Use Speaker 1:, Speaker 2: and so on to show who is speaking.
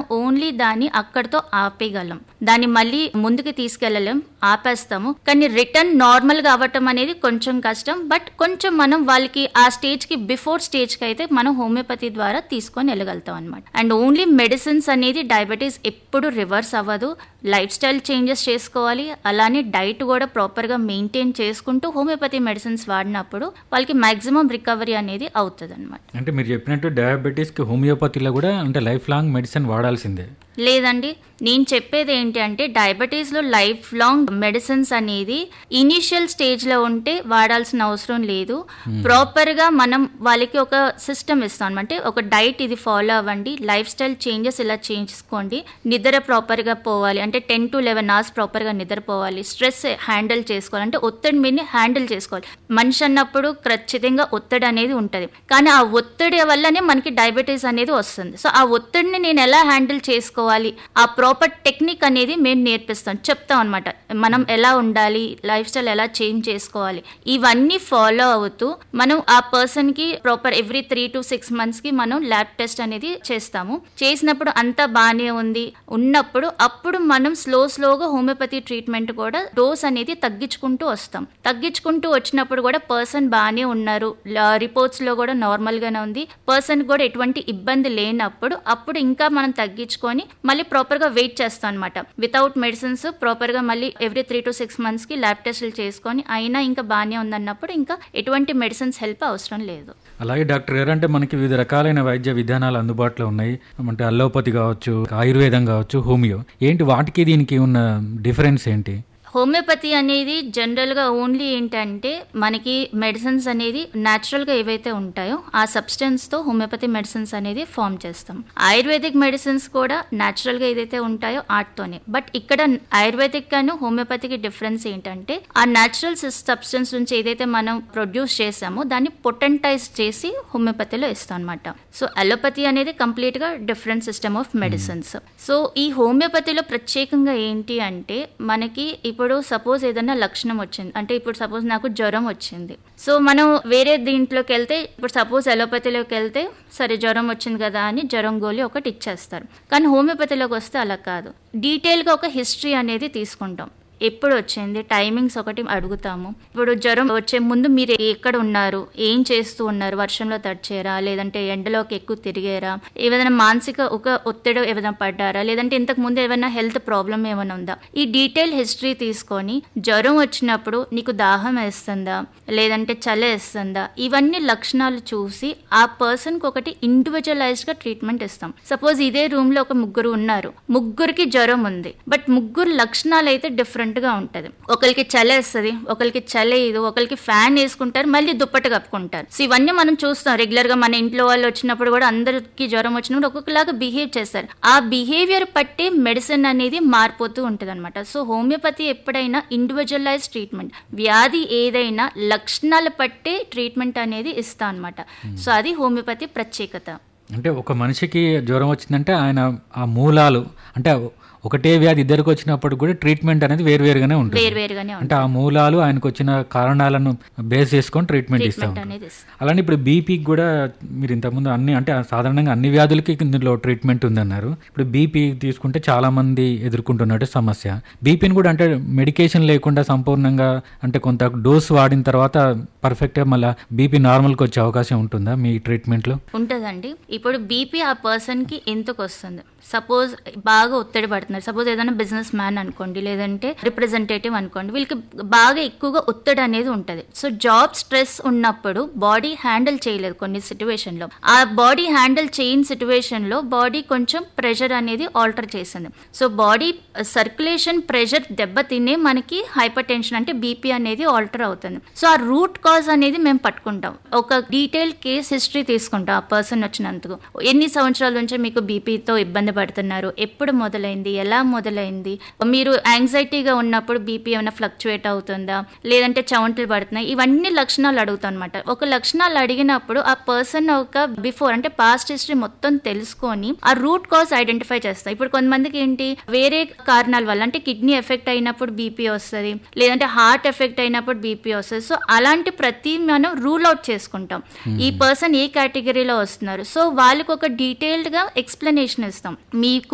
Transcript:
Speaker 1: Only దాన్ని అక్కడితో ఆపేయగలం దాన్ని మళ్ళీ ముందుకు తీసుకెళ్ళలేం ఆపేస్తాము కానీ రిటర్న్ నార్మల్ గా అవ్వటం అనేది కొంచెం కష్టం బట్ కొంచెం మనం వాళ్ళకి ఆ స్టేజ్ కి బిఫోర్ స్టేజ్ కి అయితే మనం హోమియోపతి ద్వారా తీసుకొని వెళ్ళగలుగుతాం అనమాట అండ్ ఓన్లీ మెడిసిన్స్ అనేది డయాబెటీస్ ఎప్పుడు రివర్స్ అవ్వదు లైఫ్ స్టైల్ చేంజెస్ చేసుకోవాలి అలానే డైట్ కూడా ప్రాపర్ గా మెయింటైన్ చేసుకుంటూ హోమియోపతి మెడిసిన్స్ వాడినప్పుడు వాళ్ళకి మాక్సిమం రికవరీ అనేది అవుతుంది అనమాట
Speaker 2: అంటే మీరు చెప్పినట్టు డయాబెటీస్కి హోమియోపతిలో కూడా అంటే లైఫ్ లాంగ్ మెడిసిన్ వాడాల్సిందే
Speaker 1: లేదండి నేను చెప్పేది ఏంటి అంటే డయాబెటీస్లో లైఫ్ లాంగ్ మెడిసిన్స్ అనేది ఇనీషియల్ స్టేజ్లో ఉంటే వాడాల్సిన అవసరం లేదు ప్రాపర్గా మనం వాళ్ళకి ఒక సిస్టమ్ ఇస్తాం అంటే ఒక డైట్ ఇది ఫాలో అవ్వండి లైఫ్ స్టైల్ చేంజెస్ ఇలా చేసుకోండి నిద్ర ప్రాపర్గా పోవాలి అంటే టెన్ టు లెవెన్ అవర్స్ ప్రాపర్గా నిద్రపోవాలి స్ట్రెస్ హ్యాండిల్ చేసుకోవాలి అంటే ఒత్తిడి మీదని హ్యాండిల్ చేసుకోవాలి మనిషి అన్నప్పుడు ఖచ్చితంగా ఒత్తిడి అనేది ఉంటుంది కానీ ఆ ఒత్తిడి వల్లనే మనకి డయాబెటీస్ అనేది వస్తుంది సో ఆ ఒత్తిడిని నేను ఎలా హ్యాండిల్ చేసుకోవాలి ఆ ప్రాపర్ టెక్నిక్ అనేది మేము నేర్పిస్తాం చెప్తాం అనమాట మనం ఎలా ఉండాలి లైఫ్ స్టైల్ ఎలా చేంజ్ చేసుకోవాలి ఇవన్నీ ఫాలో అవుతూ మనం ఆ పర్సన్ కి proper every three to six months కి మనం ల్యాబ్ టెస్ట్ అనేది చేస్తాము చేసినప్పుడు అంతా బాగానే ఉంది ఉన్నప్పుడు అప్పుడు మనం స్లో స్లోగా హోమియోపతి ట్రీట్మెంట్ కూడా డోస్ అనేది తగ్గించుకుంటూ వస్తాం తగ్గించుకుంటూ వచ్చినప్పుడు కూడా పర్సన్ బాగానే ఉన్నారు రిపోర్ట్స్ లో కూడా నార్మల్ గానే ఉంది పర్సన్ కూడా ఎటువంటి ఇబ్బంది లేనప్పుడు అప్పుడు ఇంకా మనం తగ్గించుకొని మళ్ళీ ప్రాపర్ గా వెయిట్ చేస్తాం అనమాట వితౌట్ మెడిసిన్స్ ప్రాపర్ గా మళ్ళీ every three to six months కి ల్యాబ్ టెస్టులు చేసుకొని అయినా ఇంకా బాగానే ఉందన్నప్పుడు ఇంకా ఎటువంటి మెడిసిన్స్ హెల్ప్ అవసరం లేదు
Speaker 2: అలాగే డాక్టర్ గారు అంటే మనకి వివిధ రకాలైన వైద్య విధానాలు అందుబాటులో ఉన్నాయి అంటే అల్లోపతి కావచ్చు ఆయుర్వేదం కావచ్చు హోమియో ఏంటి వాటికి దీనికి ఉన్న డిఫరెన్స్ ఏంటి
Speaker 1: హోమియోపతి అనేది జనరల్గా ఓన్లీ ఏంటంటే మనకి మెడిసిన్స్ అనేది న్యాచురల్గా ఏవైతే ఉంటాయో ఆ సబ్స్టెన్స్తో హోమియోపతి మెడిసిన్స్ అనేది ఫామ్ చేస్తాం ఆయుర్వేదిక్ మెడిసిన్స్ కూడా న్యాచురల్గా ఏదైతే ఉంటాయో ఆర్ట్తోనే బట్ ఇక్కడ ఆయుర్వేదిక్ గాను హోమియోపతికి డిఫరెన్స్ ఏంటంటే ఆ న్యాచురల్ సబ్స్టెన్స్ నుంచి ఏదైతే మనం ప్రొడ్యూస్ చేసామో దాన్ని పొటెంటైజ్ చేసి హోమియోపతిలో ఇస్తాం అనమాట సో అలోపతి అనేది కంప్లీట్గా different system of medicines so ఈ హోమియోపతిలో ప్రత్యేకంగా ఏంటి అంటే మనకి ఇప్పుడు సపోజ్ ఏదైనా లక్షణం వచ్చింది అంటే ఇప్పుడు సపోజ్ నాకు జ్వరం వచ్చింది సో మనం వేరే దీంట్లోకి వెళ్తే ఇప్పుడు సపోజ్ అలోపతిలోకి వెళ్తే సరే జ్వరం వచ్చింది కదా అని జ్వరం గోళీ ఒకటి ఇచ్చేస్తారు కానీ హోమియోపతిలోకి వస్తే అలా కాదు డీటెయిల్గా ఒక హిస్టరీ అనేది తీసుకుంటాం ఎప్పుడు వచ్చింది టైమింగ్స్ ఒకటి అడుగుతాము ఇప్పుడు జ్వరం వచ్చే ముందు మీరు ఎక్కడ ఉన్నారు ఏం చేస్తూ ఉన్నారు వర్షంలో తడిచారా లేదంటే ఎండలోకి ఎక్కువ తిరిగారా ఏదైనా మానసిక ఒక ఒత్తిడి ఏదైనా పడ్డారా లేదంటే ఇంతకు ముందు ఏమైనా హెల్త్ ప్రాబ్లం ఏమైనా ఉందా ఈ డీటెయిల్ హిస్టరీ తీసుకొని జ్వరం వచ్చినప్పుడు నీకు దాహం వేస్తుందా లేదంటే చలి వేస్తుందా ఇవన్నీ లక్షణాలు చూసి ఆ పర్సన్కి ఒకటి ఇండివిజువలైజ్డ్ గా ట్రీట్మెంట్ ఇస్తాం సపోజ్ ఇదే రూమ్ లో ఒక ముగ్గురు ఉన్నారు ముగ్గురికి జ్వరం ఉంది బట్ ముగ్గురు లక్షణాలు అయితే డిఫరెంట్ గా ఉంటది ఒకరికి చలి వేస్తుంది ఒకరికి చలి ఇది ఒకరికి ఫ్యాన్ వేసుకుంటారు మళ్ళీ దుప్పటి కప్పుకుంటారు సో ఇవన్నీ మనం చూస్తాం రెగ్యులర్ గా మన ఇంట్లో వాళ్ళు వచ్చినప్పుడు కూడా అందరికి జ్వరం వచ్చినప్పుడు ఒక్కొక్కలాగా బిహేవ్ చేస్తారు ఆ బిహేవియర్ బట్టి మెడిసిన్ అనేది మారిపోతూ ఉంటుంది అనమాట సో హోమియోపతి ఎప్పుడైనా ఇండివిజువలైజ్ ట్రీట్మెంట్ వ్యాధి ఏదైనా లక్షణాలు పట్టే ట్రీట్మెంట్ అనేది ఇస్తా అనమాట సో అది హోమియోపతి ప్రత్యేకత
Speaker 2: అంటే ఒక మనిషికి జ్వరం వచ్చిందంటే ఆయన ఆ మూలాలు అంటే ఒకటే వ్యాధి ఇద్దరికి వచ్చినప్పుడు కూడా ట్రీట్మెంట్ అనేది వేరువేరుగానే ఉంటుంది
Speaker 1: వేరువేరుగానే
Speaker 2: అంటే ఆ మూలాలు ఆయనకు వచ్చిన కారణాలను బేస్ చేసుకొని ట్రీట్మెంట్ ఇస్తాం
Speaker 1: ట్రీట్మెంట్ అనేది ఇస్తాం.
Speaker 2: అలానే ఇప్పుడు బీపీకి కూడా మీరు ఇంతకుముందు అన్ని అంటే సాధారణంగా అన్ని వ్యాధులకి ఇందులో ట్రీట్మెంట్ ఉందన్నారు ఇప్పుడు బీపీ తీసుకుంటే చాలా మంది ఎదుర్కొంటున్నట్టు సమస్య బీపీని కూడా అంటే మెడికేషన్ లేకుండా సంపూర్ణంగా అంటే కొంత డోస్ వాడిన తర్వాత పర్ఫెక్ట్గా మళ్ళీ బీపీ నార్మల్కి వచ్చే అవకాశం ఉంటుందా మీ ట్రీట్మెంట్లో
Speaker 1: ఉంటుందండి ఇప్పుడు బీపీ ఆ పర్సన్ కి ఎందుకు వస్తుంది సపోజ్ బాగా ఒత్తిడి పడుతున్నారు సపోజ్ ఏదైనా బిజినెస్ మ్యాన్ అనుకోండి లేదంటే రిప్రజెంటేటివ్ అనుకోండి వీళ్ళకి బాగా ఎక్కువగా ఒత్తిడి అనేది ఉంటుంది సో జాబ్ స్ట్రెస్ ఉన్నప్పుడు బాడీ హ్యాండిల్ చేయలేదు కొన్ని సిచ్యువేషన్ లో ఆ బాడీ హ్యాండిల్ చేయని సిచ్యువేషన్ లో బాడీ కొంచెం ప్రెషర్ అనేది ఆల్టర్ చేసింది సో బాడీ సర్క్యులేషన్ ప్రెషర్ దెబ్బతినే మనకి హైపర్ టెన్షన్ అంటే బీపీ అనేది ఆల్టర్ అవుతుంది సో ఆ రూట్ కాజ్ అనేది మేము పట్టుకుంటాం ఒక డీటెయిల్ కేస్ హిస్టరీ తీసుకుంటాం ఆ పర్సన్ వచ్చినందుకు ఎన్ని సంవత్సరాల నుంచి మీకు బీపీతో ఇబ్బంది పడుతున్నారు ఎప్పుడు మొదలైంది ఎలా మొదలైంది మీరు యాంగ్జైటీగా ఉన్నప్పుడు బీపీ ఏమైనా ఫ్లక్చువేట్ అవుతుందా లేదంటే చవంటలు పడుతున్నాయి ఇవన్నీ లక్షణాలు అడుగుతాం అనమాట ఒక లక్షణాలు అడిగినప్పుడు ఆ పర్సన్ ఒక బిఫోర్ అంటే పాస్ట్ హిస్టరీ మొత్తం తెలుసుకొని ఆ రూట్ కాజ్ ఐడెంటిఫై చేస్తాం ఇప్పుడు కొంతమందికి ఏంటి వేరే కారణాల వల్ల అంటే కిడ్నీ ఎఫెక్ట్ అయినప్పుడు బీపీ వస్తుంది లేదంటే హార్ట్ ఎఫెక్ట్ అయినప్పుడు బీపీ వస్తుంది సో అలాంటి ప్రతి మనం రూల్ అవుట్ చేసుకుంటాం ఈ పర్సన్ ఏ కేటగిరీలో వస్తున్నారు సో వాళ్ళకి ఒక డీటెయిల్డ్ గా ఎక్స్ప్లెనేషన్ ఇస్తాం మీకు